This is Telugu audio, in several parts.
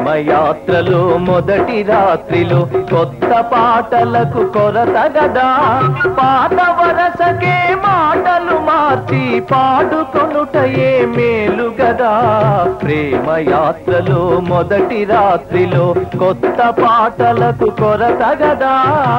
ప్రేమ యాత్రలో మొదటి రాత్రిలో కొత్త పాటలకు కొరత గదా పాత వరసకే మాటలు మార్చి పాడుకొనుటయే మేలు గదా ప్రేమ యాత్రలో మొదటి రాత్రిలో కొత్త పాటలకు కొరత గదా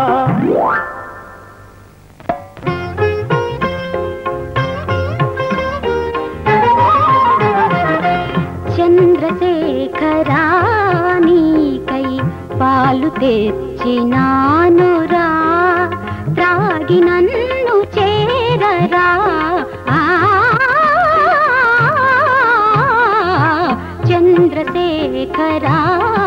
చంద్రశేఖరానికై పాలు తెచ్చినానురా త్రాగి నన్ను చేరరా ఆ, చంద్రశేఖరా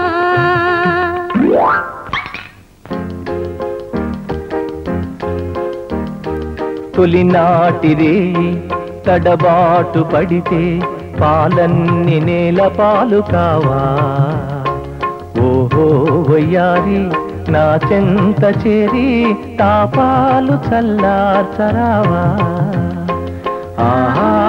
తొలినాటిరే తడబాటు పడితే పాలన్ని నేల పాలు కావా ఓహో వయ్యారి నా చెంత చేరి తాపాలు చల్లార్చరావా ఆహా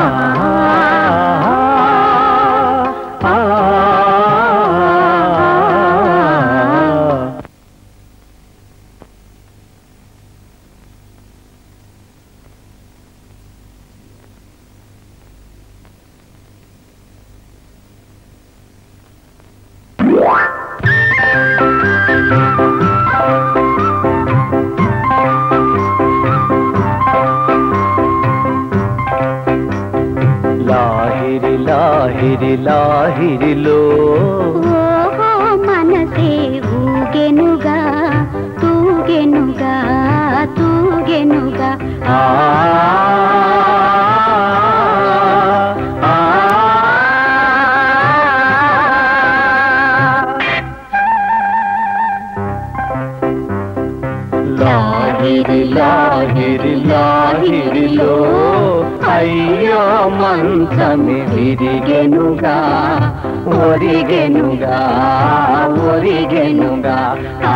ఆ లాహిరి లాహిరి లాహిరిలో ఓహో మనసే ఊగెనుగా తూగెనుగా తూగెనుగా ఆ ఆ లాహిరి లాహిరి లాహిరిలో అయ్యో మంచమి విరిగెనుగా ఒరిగెనుగా ఒరిగెనుగా ఆ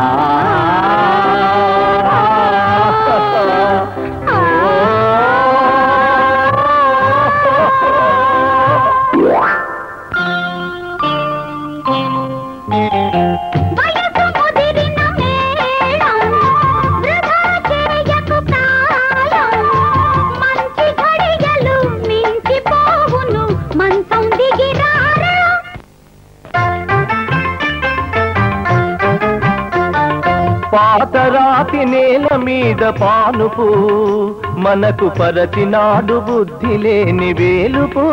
వయసు ముదిరిన మేళం, వృధా చేయకు ప్రాయం. మంచి ఘడియలు మించిపోవును, మంచం దిగిరారా. పాతరాతి నేల మీద పానుపు మనకు పరచినాడు బుద్ధి లేని వేలుపు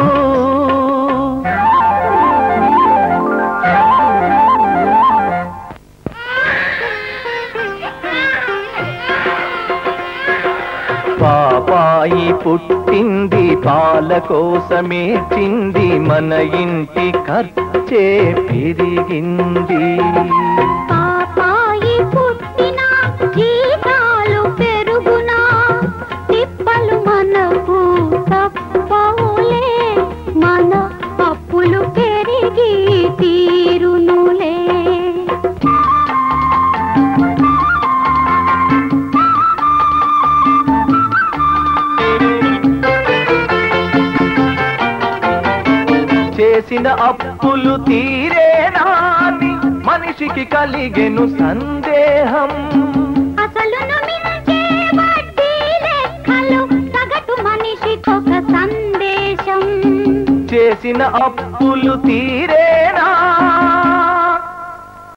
పాపాయి పుట్టింది పాల కోసమేచింది మన ఇంటి ఖర్చే పెరిగింది పాపాయి పుట్టిన జీతాలు పెరుగునా తిప్పలు మనకు తప్పవులే మన అప్పులు పెరిగి తీరునులే చేసిన అప్పులు తీరేనాని మనిషికి కలిగెను సందేహం అసలును మించే వడ్డీ లెక్కలు సగటు మనిషికొక సందేశం చేసిన అప్పులు తీరే